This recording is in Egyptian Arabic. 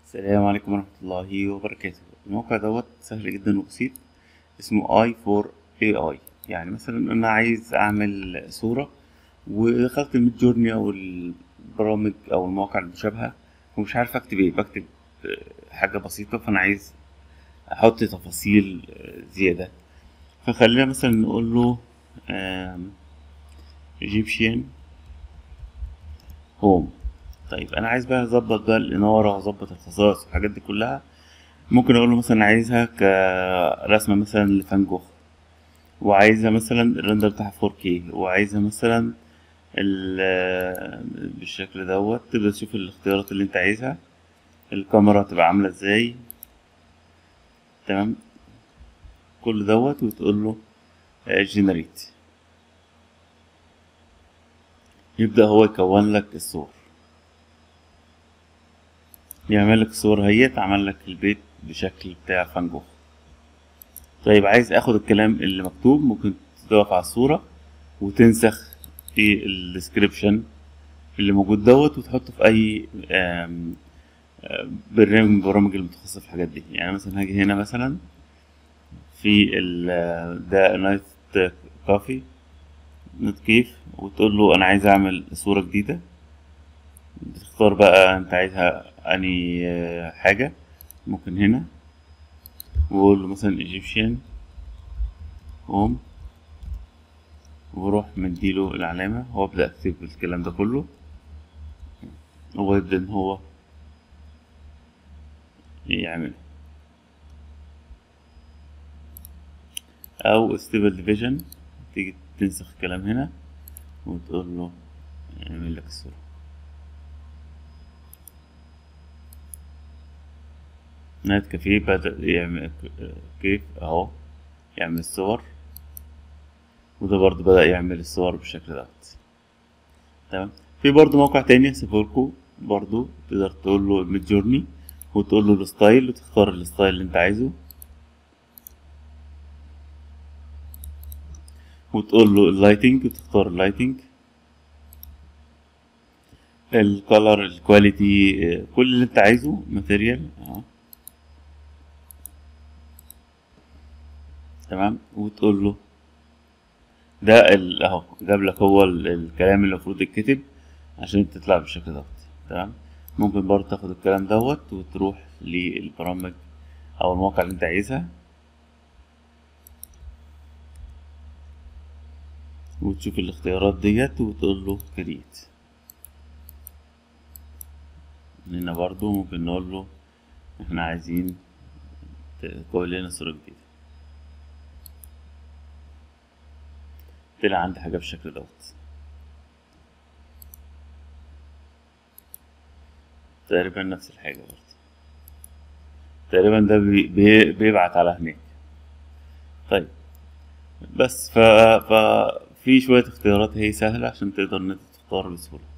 السلام عليكم ورحمة الله وبركاته الموقع دوت سهل جدا وبسيط اسمه اي فور اي اي يعني مثلا انا عايز اعمل صورة ودخلت الميد جورني او البرامج او المواقع المشابهة ومش عارف اكتب ايه بكتب آه، حاجة بسيطة فانا عايز احط تفاصيل آه، زيادة فخلينا مثلا نقول له ايجيبشن هوم طيب انا عايز بقى اظبط بقى الاناره واظبط الخصائص والحاجات دي كلها ممكن اقول له مثلا عايزها كرسمه مثلا لفان جوخ وعايزها مثلا الريندر بتاعها 4K وعايزها مثلا ال- بالشكل دوت تبدأ تشوف الاختيارات اللي انت عايزها الكاميرا هتبقى عاملة ازاي تمام كل دوت وتقول له جنريت يبدأ هو يكون لك الصور يعمل لك الصور هيت عمل لك البيت بشكل بتاع فان جوخ طيب عايز اخد الكلام اللي مكتوب ممكن تقف على الصورة وتنسخ في الديسكريبشن اللي موجود دوت وتحطه في اي آم، آم، برنامج من البرامج المتخصصة في الحاجات دي يعني مثلا هاجي هنا مثلا في ال ده نايت كافي نوت كيف وتقول له انا عايز اعمل صورة جديدة بتختار بقى انت عايزها اني آه، حاجة ممكن هنا وقول له مثلا ايجيبشن هوم وروح مديله العلامة هو ابدأ اكتب الكلام ده كله هو يبدأ ان هو يعمله او ستيبل ديفيجن تيجي تنسخ الكلام هنا وتقول له يعمل لك الصورة نايت كافيه بدأ يعمل كيف اهو يعمل الصور وده برضه بدأ يعمل الصور بالشكل دوت تمام في برضه موقع تاني هسيبهولكوا برضه تقدر تقول له ميد جورني وتقول له الستايل وتختار الستايل اللي انت عايزه وتقول له اللايتنج وتختار اللايتنج الكالر الكواليتي كل اللي انت عايزه ماتيريال اهو تمام وتقول له ده ال- اهو جاب لك هو ال- الكلام اللي المفروض يتكتب عشان تطلع بالشكل دوت تمام ممكن برضه تاخد الكلام دوت وتروح للبرامج او المواقع اللي انت عايزها وتشوف الاختيارات ديت وتقول له كريت هنا برضو ممكن نقول له احنا عايزين تكون لنا صورة جديدة طلع عندي حاجة بالشكل دوت تقريبا نفس الحاجة برضه تقريبا ده بي بي بيبعت على هناك طيب بس ف... ف في شوية اختيارات هي سهلة عشان تقدر ان انت تختار بسهولة